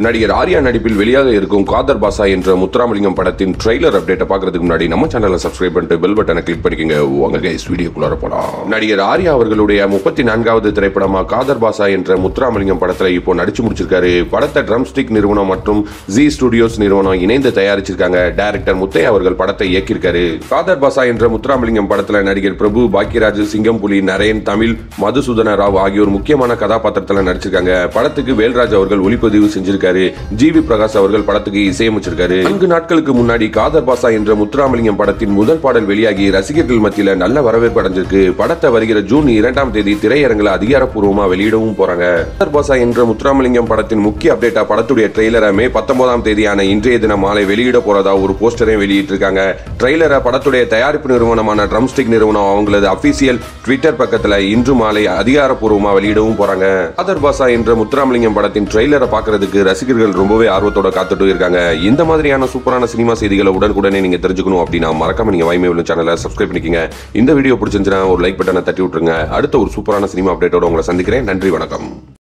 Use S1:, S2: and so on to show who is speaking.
S1: நடிகர் ஆர்யா நடிப்பில் வெளியாக இருக்கும் காதர் பாசா என்ற முத்துராமலிங்கம் படத்தின் ட்ரெய்லர் அப்டேட்டை பார்க்கறதுக்கு முன்னாடி நம்ம சேனலை சப்ஸ்கிரைப் பண்ணிட்டு பெல் பட்டனை கிளிக் பண்ணிக்கங்க உங்க கைஸ் வீடியோக்குள்ளார போலாம் நடிகர் ஆர்யா அவர்களுடைய முப்பத்தி நான்காவது திரைப்படமா காதர் பாசா என்ற முத்துராமலிங்கம் படத்துல இப்போ நடிச்சு முடிச்சிருக்காரு படத்தை ட்ரம் ஸ்டிக் நிறுவனம் மற்றும் ஜி ஸ்டுடியோஸ் நிறுவனம் இணைந்து தயாரிச்சிருக்காங்க டைரக்டர் முத்தையா அவர்கள் படத்தை இயக்கியிருக்காரு காதர் பாசா என்ற முத்துராமலிங்கம் படத்துல நடிகர் பிரபு பாக்கியராஜ் சிங்கம்புலி நரேன் தமிழ் மதுசூதன ராவ் ஆகியோர் முக்கியமான கதாபாத்திரத்துல நடிச்சிருக்காங்க படத்துக்கு வேல்ராஜ் அவர்கள் ஒளிப்பதிவு செஞ்சிருக்காரு ஜி வி பிரகாஷ் அவர்கள் படத்துக்கு இசையமைச்சிருக்காரு நான்கு நாட்களுக்கு முன்னாடி காதர் பாசா என்ற முத்துராமலிங்கம் படத்தின் முதல் பாடல் வெளியாகி ரசிகர்கள் மத்தியில நல்ல வரவேற்பு அடைஞ்சிருக்கு படத்தை வருகிற ஜூன் இரண்டாம் தேதி திரையரங்குல அதிகாரப்பூர்வமா வெளியிடவும் போறாங்க காதர் பாசா என்ற முத்துராமலிங்கம் படத்தின் முக்கிய அப்டேட்டா படத்துடைய ட்ரெய்லரை மே பத்தொன்பதாம் தேதியான இன்றைய தினம் மாலை வெளியிட போறதா ஒரு போஸ்டரையும் வெளியிட்டு இருக்காங்க ட்ரெய்லரை படத்துடைய தயாரிப்பு நிறுவனமான ட்ரம்ஸ்டிக் நிறுவனம் அவங்களது அபிஷியல் ட்விட்டர் பக்கத்துல இன்று மாலை அதிகாரப்பூர்வமா வெளியிடவும் போறாங்க காதர் பாசா என்ற முத்துராமலிங்கம் படத்தின் ட்ரெய்லரை பார்க்கறதுக்கு ரசிகர்கள் ரொம்பவே ஆர்வத்தோட காத்துட்டு இருக்காங்க இந்த மாதிரியான சூப்பரான சினிமா செய்திகளை உடனுக்குடனே நீங்க தெரிஞ்சுக்கணும் அப்படின்னா மறக்காம நீங்க வாய்மை உள்ள சேனலை சப்ஸ்கிரைப் பண்ணிக்கங்க இந்த வீடியோ பிடிச்சிருந்துச்சுன்னா ஒரு லைக் பட்டனை தட்டி விட்டுருங்க அடுத்த ஒரு சூப்பரான சினிமா அப்டேட்டோட உங்களை சந்திக்கிறேன் நன்றி வணக்கம்